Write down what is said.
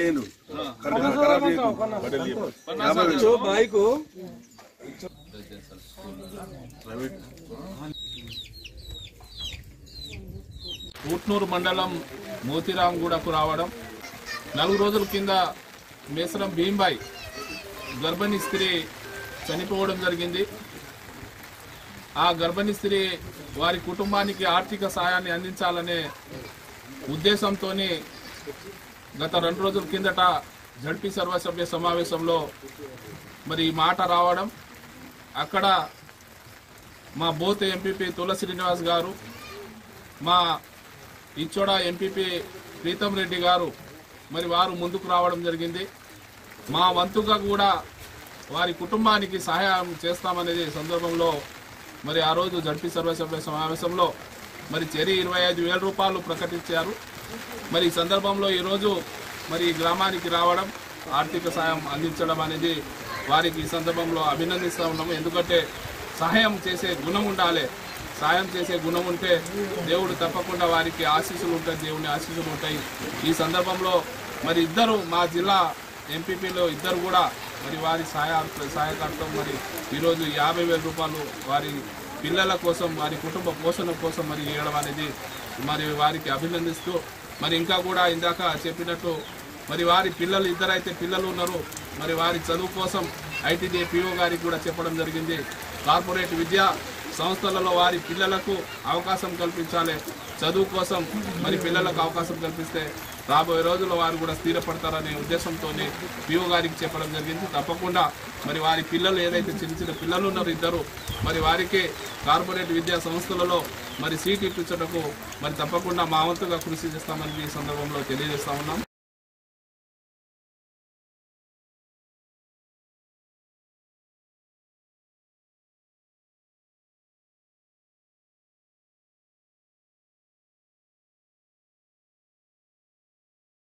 వేయండు ఖరాబ్ చేయకు. యాభై వేలు. బైక్ ఊట్నూరు మండలం మోతిరాంగూడకు రావడం నాలుగు రోజుల కింద మేసరం భీంబాయ్ గర్భిణీ స్త్రీ చనిపోవడం జరిగింది ఆ గర్భిణీ స్త్రీ వారి కుటుంబానికి ఆర్థిక సాయాన్ని అందించాలనే ఉద్దేశంతో గత రెండు రోజుల కిందట జడ్పీ సర్వసభ్య సమావేశంలో మరి ఈ మాట రావడం అక్కడ మా బోత్ ఎంపీపీ తులసి శ్రీనివాస్ గారు మా ఇచ్చోడ ఎంపీపీ ప్రీతం రెడ్డి గారు మరి వారు ముందుకు రావడం జరిగింది మా వంతుగా కూడా వారి కుటుంబానికి సహాయం చేస్తామనేది సందర్భంలో మరి ఆ రోజు జడ్పీ సర్వసభ్య సమావేశంలో మరి చెరి ఇరవై ఐదు వేల రూపాయలు ప్రకటించారు మరి ఈ సందర్భంలో ఈరోజు మరి ఈ గ్రామానికి రావడం ఆర్థిక సాయం అందించడం అనేది వారికి ఈ సందర్భంలో అభినందిస్తూ ఉన్నాము ఎందుకంటే సహాయం చేసే గుణం ఉండాలి సాయం చేసే గుణం ఉంటే దేవుడు తప్పకుండా వారికి ఆశీస్సులు ఉంటాయి దేవుని ఆశీస్సులు ఉంటాయి ఈ సందర్భంలో మరి ఇద్దరు మా జిల్లా ఎంపీపీలో ఇద్దరు కూడా మరి వారి సహాయ సహాయకార్థం మరి ఈరోజు యాభై వేల రూపాయలు వారి పిల్లల కోసం వారి కుటుంబ పోషణ కోసం మరి ఇవ్వడం అనేది మరి వారికి అభినందిస్తూ మరి ఇంకా కూడా ఇందాక చెప్పినట్టు మరి వారి పిల్లలు ఇద్దరైతే పిల్లలు ఉన్నారు మరి వారి చదువు కోసం ఐటీడీ పిఓ గారికి కూడా చెప్పడం జరిగింది కార్పొరేట్ విద్యా సంస్థలలో వారి పిల్లలకు అవకాశం కల్పించాలి చదువు కోసం మరి పిల్లలకు అవకాశం కల్పిస్తే రాబోయే రోజుల్లో వారు కూడా స్థిరపడతారనే ఉద్దేశంతో పిఓ గారికి చెప్పడం జరిగింది తప్పకుండా మరి వారి పిల్లలు ఏదైతే చిన్న చిన్న పిల్లలు ఉన్నారు ఇద్దరు మరి వారికి కార్పొరేట్ విద్యా సంస్థలలో మరి సీట్ ఇప్పించటకు మరి తప్పకుండా మా వంతుగా కృషి చేస్తామని ఈ సందర్భంలో తెలియజేస్తా ఉన్నాం